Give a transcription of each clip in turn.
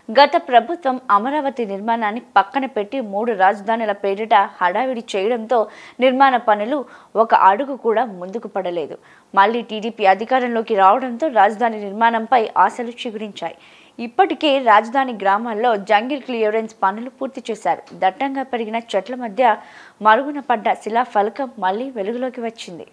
గత ప్రభుత్వం అమరావతి నిర్మాణాన్ని పక్కన పెట్టి మూడు రాజధానుల పేరిట హడావిడి చేయడంతో నిర్మాణ పనులు ఒక అడుగు కూడా ముందుకు పడలేదు మళ్ళీ టీడీపీ అధికారంలోకి రావడంతో రాజధాని నిర్మాణంపై ఆశలు చిగురించాయి ఇప్పటికే రాజధాని గ్రామాల్లో జంగిల్ క్లియరెన్స్ పనులు పూర్తి చేశారు దట్టంగా పెరిగిన చెట్ల మధ్య మరుగున పడ్డ శిలా ఫలకం మళ్ళీ వెలుగులోకి వచ్చింది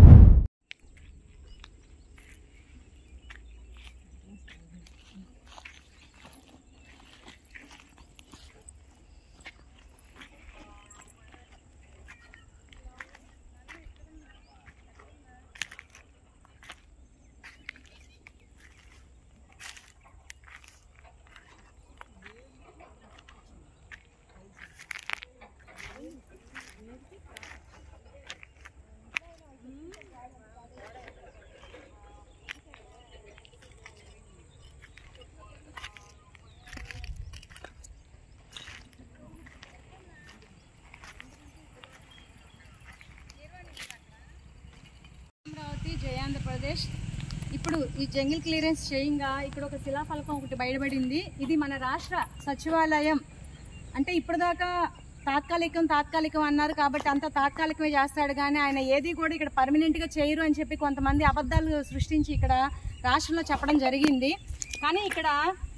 అమరావతి జయ ఆంధ్రప్రదేశ్ ఇప్పుడు ఈ జంగిల్ క్లియరెన్స్ చేయంగా ఇక్కడ ఒక శిలాఫలకం ఒకటి బయటపడింది ఇది మన రాష్ట్ర సచివాలయం అంటే ఇప్పటిదాకా తాత్కాలికం తాత్కాలికం అన్నారు కాబట్టి అంత తాత్కాలికమే చేస్తాడు కానీ ఆయన ఏది కూడా ఇక్కడ పర్మనెంట్ గా చేయరు అని చెప్పి కొంతమంది అబద్ధాలు సృష్టించి ఇక్కడ రాష్ట్రంలో చెప్పడం జరిగింది కానీ ఇక్కడ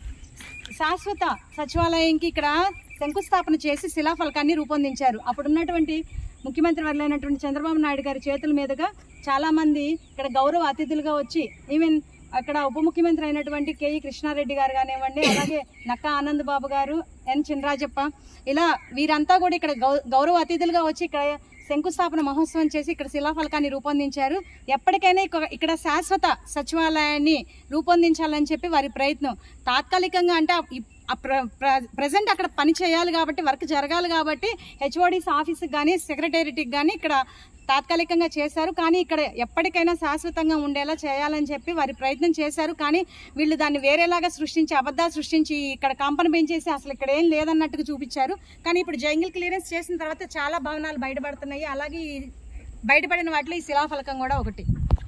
శాశ్వత సచివాలయంకి ఇక్కడ శంకుస్థాపన చేసి శిలాఫలకాన్ని రూపొందించారు అప్పుడు ఉన్నటువంటి ముఖ్యమంత్రి వర్లైనటువంటి చంద్రబాబు నాయుడు గారి చేతుల మీదుగా చాలా మంది ఇక్కడ గౌరవ అతిథులుగా వచ్చి ఈవెన్ అక్కడ ఉప ముఖ్యమంత్రి అయినటువంటి కేఈ కృష్ణారెడ్డి గారు కానివ్వండి అలాగే నక్కా ఆనంద్ బాబు గారు ఎన్ చినరాజప్ప ఇలా వీరంతా కూడా ఇక్కడ గౌ- గౌరవ అతిథులుగా వచ్చి ఇక్కడ శంకుస్థాపన మహోత్సవం చేసి ఇక్కడ శిలాఫలకాన్ని రూపొందించారు ఎప్పటికైనా ఇక- ఇక్కడ శాశ్వత సచివాలయాన్ని రూపొందించాలని చెప్పి వారి ప్రయత్నం తాత్కాలికంగా అంటే ఆ ప్రజెంట్ అక్కడ పని చేయాలి కాబట్టి వర్క్ జరగాలి కాబట్టి హెచ్ఓడిస్ ఆఫీస్కి కానీ సెక్రటేరియట్కి కానీ ఇక్కడ తాత్కాలికంగా చేశారు కానీ ఇక్కడ ఎప్పటికైనా శాశ్వతంగా ఉండేలా చేయాలని చెప్పి వారి ప్రయత్నం చేశారు కానీ వీళ్ళు దాన్ని వేరేలాగా సృష్టించి అబద్ధాలు సృష్టించి ఇక్కడ కంపెనీ పెంచేసి అసలు ఇక్కడ ఏం లేదన్నట్టుగా చూపించారు కానీ ఇప్పుడు జంగిల్ క్లియరెన్స్ చేసిన తర్వాత చాలా భవనాలు బయటపడుతున్నాయి అలాగే ఈ బయటపడిన వాటిలో ఈ శిలాఫలకం కూడా ఒకటి